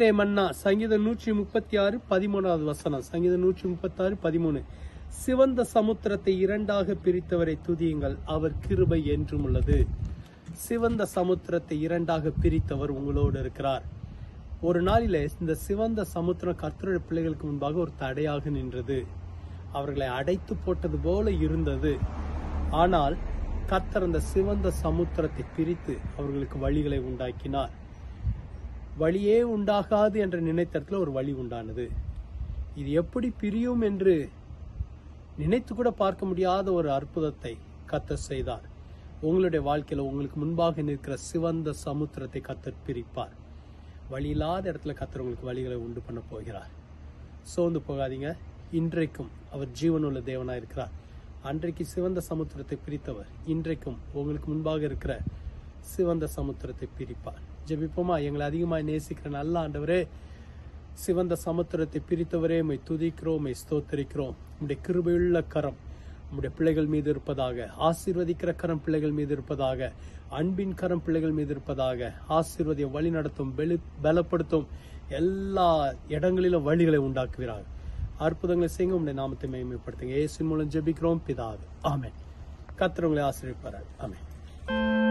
இன்றைய மன்னா சங்கீதம் நூற்றி முப்பத்தி ஆறு பதிமூணாவது வசனம் சங்கீதம் நூற்றி முப்பத்தி ஆறு பதிமூணு சிவந்த சமுத்திரத்தை இரண்டாக பிரித்தவரை துதியுங்கள் அவர் கிருபை என்றும் உள்ளது சிவந்த சமுத்திரத்தை இரண்டாக பிரித்தவர் உங்களோடு இருக்கிறார் ஒரு நாளிலே இந்த சிவந்த சமுத்திரம் கர்த்தருடைய பிள்ளைகளுக்கு முன்பாக ஒரு தடையாக நின்றது அவர்களை அடைத்து போட்டது போல இருந்தது ஆனால் கர்த்தர் அந்த சிவந்த சமுத்திரத்தை பிரித்து அவர்களுக்கு வழிகளை உண்டாக்கினார் வழியே உண்டாகாது என்று நினைத்த இடத்துல ஒரு வழி உண்டானது இது எப்படி பிரியும் என்று நினைத்து கூட பார்க்க முடியாத ஒரு அற்புதத்தை கத்தர் செய்தார் உங்களுடைய வாழ்க்கையில உங்களுக்கு முன்பாக நிற்கிற சிவந்த சமுத்திரத்தை கத்தர் பிரிப்பார் வழி இல்லாத இடத்துல கத்தர் உங்களுக்கு வழிகளை உண்டு பண்ண போகிறார் சோர்ந்து போகாதீங்க இன்றைக்கும் அவர் ஜீவனுள்ள தேவனா இருக்கிறார் அன்றைக்கு சிவந்த சமுத்திரத்தை பிரித்தவர் இன்றைக்கும் உங்களுக்கு முன்பாக இருக்கிற சிவந்த சமுத்திரத்தை பிரிப்பார் ஜெபிப்போமா எங்களை அதிகமாக நேசிக்கிற நல்ல ஆண்டவரே சிவந்த சமுத்திரத்தை பிரித்தவரே உம்மை துதிக்கிறோம் உம்மை ஸ்தோத்தரிக்கிறோம் உம்முடைய கிருபையுள்ள கரம் உம்முடைய பிள்ளைகள் மீது இருப்பதாக ஆசீர்வதிக்கிற கரம் பிள்ளைகள் மீது இருப்பதாக அன்பின் கரம் பிள்ளைகள் மீது இருப்பதாக ஆசீர்வதிய வழி நடத்தும் வெளி பலப்படுத்தும் எல்லா இடங்களிலும் வழிகளை உண்டாக்குகிறார் அற்புதங்களை செய்யுங்க உம்முடைய நாமத்தை மேம்படுத்துங்க இயேசு மூலம் ஜெபிக்கிறோம் பிதாவே ஆமென் கர்த்தர் உங்களை ஆசீர்வதிப்பார் ஆமென்